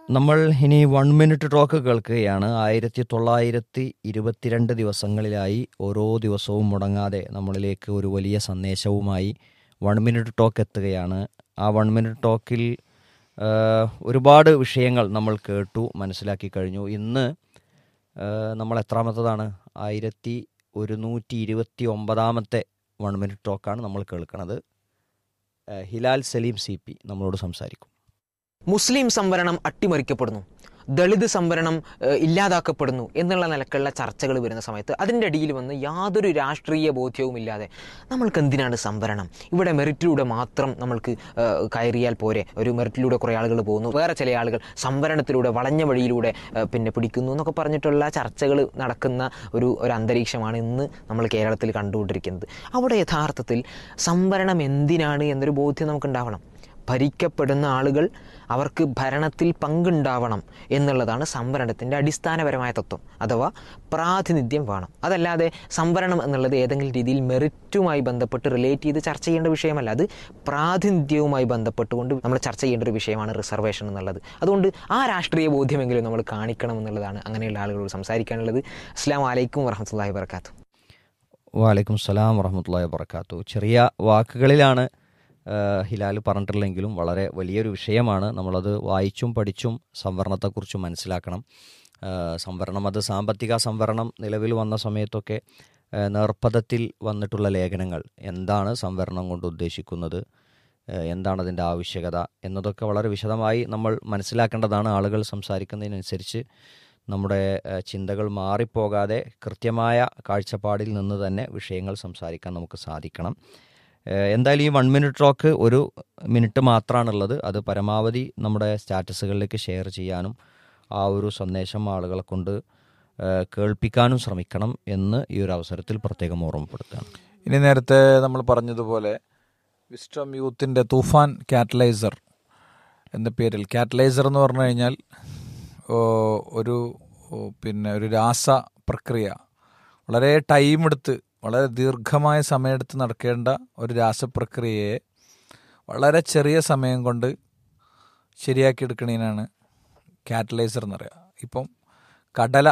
നമ്മൾ ഇനി one minute talk കേൾക്കുകയാണ് ആയിരത്തി തൊള്ളായിരത്തി ഇരുപത്തിരണ്ട് ദിവസങ്ങളിലായി ഓരോ ദിവസവും മുടങ്ങാതെ നമ്മളിലേക്ക് ഒരു വലിയ സന്ദേശവുമായി വൺ മിനിറ്റ് ടോക്ക് എത്തുകയാണ് ആ വൺ മിനിറ്റ് ടോക്കിൽ ആ, ഒരുപാട് വിഷയങ്ങൾ നമ്മൾ കേട്ടു മനസ്സിലാക്കി കഴിഞ്ഞു ഇന്ന് ആ, നമ്മൾ എത്രാമത്തതാണ് ആയിരത്തി ഒരുന്നൂറ്റി ഇരുപത്തി ഒമ്പതാമത്തെ വൺ മിനിറ്റ് ടോക്കാണ് നമ്മൾ കേൾക്കുന്നത് ആ, ഹിലാൽ സലീം സി പി നമ്മളോട് സംസാരിക്കും മുസ്ലിം സംവരണം അട്ടിമറിക്കപ്പെടുന്നു ദളിത് സംവരണം ഏഹ്, ഇല്ലാതാക്കപ്പെടുന്നു എന്നുള്ള നിലക്കുള്ള ചർച്ചകൾ വരുന്ന സമയത്ത് അതിൻ്റെ അടിയിൽ വന്ന് യാതൊരു രാഷ്ട്രീയ ബോധ്യവും ഇല്ലാതെ നമ്മൾക്ക് എന്തിനാണ് സംവരണം ഇവിടെ മെറിറ്റിലൂടെ മാത്രം നമ്മൾക്ക് ഏഹ്, കയറിയാൽ പോരെ ഒരു മെറിറ്റിലൂടെ കുറേ ആളുകൾ പോകുന്നു വേറെ ചില ആളുകൾ സംവരണത്തിലൂടെ വളഞ്ഞ വഴിയിലൂടെ ഏഹ്, പിന്നെ പിടിക്കുന്നു എന്നൊക്കെ പറഞ്ഞിട്ടുള്ള ചർച്ചകൾ നടക്കുന്ന ഒരു ഒരു അന്തരീക്ഷമാണ് ഇന്ന് നമ്മൾ കേരളത്തിൽ കണ്ടുകൊണ്ടിരിക്കുന്നത് അവിടെ യഥാർത്ഥത്തിൽ സംവരണം എന്തിനാണ് എന്നൊരു ബോധ്യം നമുക്കുണ്ടാവണം ഭരിക്കപ്പെടുന്ന ആളുകൾ അവർക്ക് ഭരണത്തിൽ പങ്കുണ്ടാവണം എന്നുള്ളതാണ് സംവരണത്തിൻ്റെ അടിസ്ഥാനപരമായ തത്വം അഥവാ പ്രാതിനിധ്യം വേണം അതല്ലാതെ സംവരണം എന്നുള്ളത് ഏതെങ്കിലും രീതിയിൽ മെറിറ്റുമായി ബന്ധപ്പെട്ട് റിലേറ്റ് ചെയ്ത് ചർച്ച ചെയ്യേണ്ട വിഷയമല്ല അത് പ്രാതിനിധ്യവുമായി ബന്ധപ്പെട്ടുകൊണ്ട് നമ്മൾ ചർച്ച ചെയ്യേണ്ട ഒരു വിഷയമാണ് റിസർവേഷൻ എന്നുള്ളത് അതുകൊണ്ട് ആ രാഷ്ട്രീയ ബോധ്യമെങ്കിലും നമ്മൾ കാണിക്കണം എന്നുള്ളതാണ് അങ്ങനെയുള്ള ആളുകളോട് സംസാരിക്കാനുള്ളത് അസ്സാം വലൈക്കും വറഹമത്തല്ലാഹി വർക്കാത്തു വാലൈക്കും സലാം വറഹമത്തല്ലാ വർക്കാത്തു ചെറിയ വാക്കുകളിലാണ് ആ, ഹിലാൽ പറഞ്ഞിട്ടുള്ളെങ്കിലും വളരെ വലിയൊരു വിഷയമാണ് നമ്മളത് വായിച്ചും പഠിച്ചും സംവരണത്തെക്കുറിച്ച് മനസ്സിലാക്കണം ആ, സംവരണം അത് സാമ്പത്തിക സംവരണം നിലവിൽ വന്ന സമയത്തൊക്കെ ആ, നേർപ്പദത്തിൽ വന്നിട്ടുള്ള ലേഖനങ്ങൾ എന്താണ് സംവരണം കൊണ്ട് ഉദ്ദേശിക്കുന്നത് ആ, എന്താണ് അതിൻ്റെ ആവശ്യകത എന്നതൊക്കെ വളരെ വിശദമായി നമ്മൾ മനസ്സിലാക്കേണ്ടതാണ് ആളുകൾ സംസാരിക്കുന്നതിനനുസരിച്ച് നമ്മുടെ ആ, ചിന്തകൾ മാറിപ്പോകാതെ കൃത്യമായ കാഴ്ചപ്പാടിൽ നിന്ന് തന്നെ വിഷയങ്ങൾ സംസാരിക്കാൻ നമുക്ക് സാധിക്കണം ഏഹ് എന്തായാലും ഈ വൺ മിനിറ്റ് ടോക്ക് ഒരു മിനിറ്റ് മാത്രമാണുള്ളത് അത് പരമാവധി നമ്മുടെ സ്റ്റാറ്റസുകളിലേക്ക് ഷെയർ ചെയ്യാനും ആ ഒരു സന്ദേശം ആളുകളെ കൊണ്ട് ഏഹ് കേൾപ്പിക്കാനും ശ്രമിക്കണം എന്ന് ഈ ഒരു അവസരത്തിൽ പ്രത്യേകം ഓർമ്മപ്പെടുത്തുകയാണ് ഇനി നേരത്തെ നമ്മൾ പറഞ്ഞതുപോലെ വിസ്റ്റം യൂത്തിൻ്റെ തൂഫാൻ കാറ്റലൈസർ എന്ന പേരിൽ കാറ്റലൈസർ എന്ന് പറഞ്ഞു കഴിഞ്ഞാൽ ഓ, ഒരു ഓ, പിന്നെ ഒരു രാസ പ്രക്രിയ വളരെ ടൈം എടുത്ത് വളരെ ദീർഘമായ സമയമെടുത്ത് നടക്കേണ്ട ഒരു രാസപ്രക്രിയയെ വളരെ ചെറിയ സമയം കൊണ്ട് ശരിയാക്കി എടുക്കണതിനാണ് കാറ്റലൈസർ എന്ന് പറയുക ഇപ്പം കടല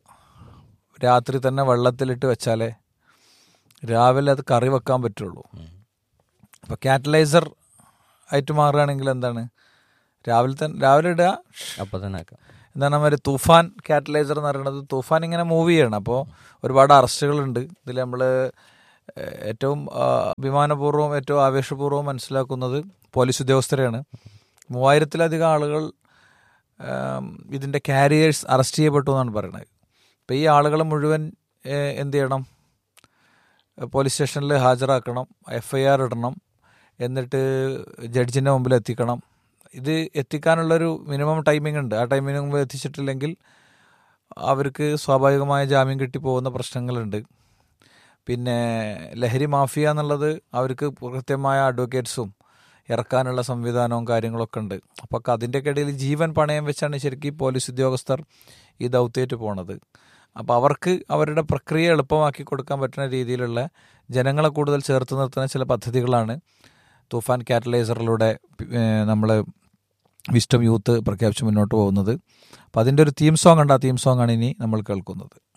രാത്രി തന്നെ വെള്ളത്തിലിട്ട് വെച്ചാലേ രാവിലെ അത് കറി വെക്കാൻ പറ്റുള്ളൂ അപ്പോൾ കാറ്റലൈസർ ആയിട്ട് മാറുകയാണെങ്കിൽ എന്താണ് രാവിലെ തന്നെ രാവിലെ ഇടുക അപ്പോൾ തന്നെ ആക്കാം എന്താണ് ഒരു തൂഫാൻ കാറ്റലൈസർ എന്ന് പറയുന്നത് തൂഫാൻ ഇങ്ങനെ മൂവ് ചെയ്യണം അപ്പോൾ ഒരുപാട് അറസ്റ്റുകളുണ്ട് ഇതിൽ നമ്മൾ ഏറ്റവും ആ, അഭിമാനപൂർവ്വം ഏറ്റവും ആവേശപൂർവ്വം മനസ്സിലാക്കുന്നത് പോലീസ് ഉദ്യോഗസ്ഥരെയാണ് മൂവായിരത്തിലധികം ആളുകൾ ആം, ഇതിൻ്റെ കാരിയേഴ്സ് അറസ്റ്റ് ചെയ്യപ്പെട്ടു എന്നാണ് പറയുന്നത് അപ്പോൾ ഈ ആളുകൾ മുഴുവൻ ഏ, എന്ത് ചെയ്യണം പോലീസ് സ്റ്റേഷനിൽ ഹാജരാക്കണം എഫ് ഐ ആർ ഇടണം എന്നിട്ട് ജഡ്ജിൻ്റെ മുമ്പിൽ എത്തിക്കണം ഇത് എത്തിക്കാനുള്ളൊരു മിനിമം ടൈമിംഗ് ഉണ്ട് ആ ടൈമിന് മുമ്പ് എത്തിച്ചിട്ടില്ലെങ്കിൽ അവർക്ക് സ്വാഭാവികമായ ജാമ്യം കിട്ടി പോകുന്ന പ്രശ്നങ്ങളുണ്ട് പിന്നെ ലഹരി മാഫിയ എന്നുള്ളത് അവർക്ക് കൃത്യമായ അഡ്വക്കേറ്റ്സും ഇറക്കാനുള്ള സംവിധാനവും കാര്യങ്ങളൊക്കെ ഉണ്ട് അപ്പോൾ അതിൻ്റെയൊക്കെ ഇടയിൽ ജീവൻ പണയം വെച്ചാണ് ശരിക്കും ഈ പോലീസ് ഉദ്യോഗസ്ഥർ ഈ ദൗത്യേറ്റ് പോണത് അപ്പോൾ അവർക്ക് അവരുടെ പ്രക്രിയ എളുപ്പമാക്കി കൊടുക്കാൻ പറ്റുന്ന രീതിയിലുള്ള ജനങ്ങളെ കൂടുതൽ ചേർത്ത് നിർത്തുന്ന ചില പദ്ധതികളാണ് തൂഫാൻ കാറ്റലൈസറിലൂടെ നമ്മൾ വിസ്റ്റം യൂത്ത് പ്രഖ്യാപിച്ച് മുന്നോട്ട് പോകുന്നത് അപ്പോൾ അതിൻ്റെ ഒരു തീം സോങ് ഉണ്ട് ആ തീം സോങ് ആണ് ഇനി നമ്മൾ കേൾക്കുന്നത്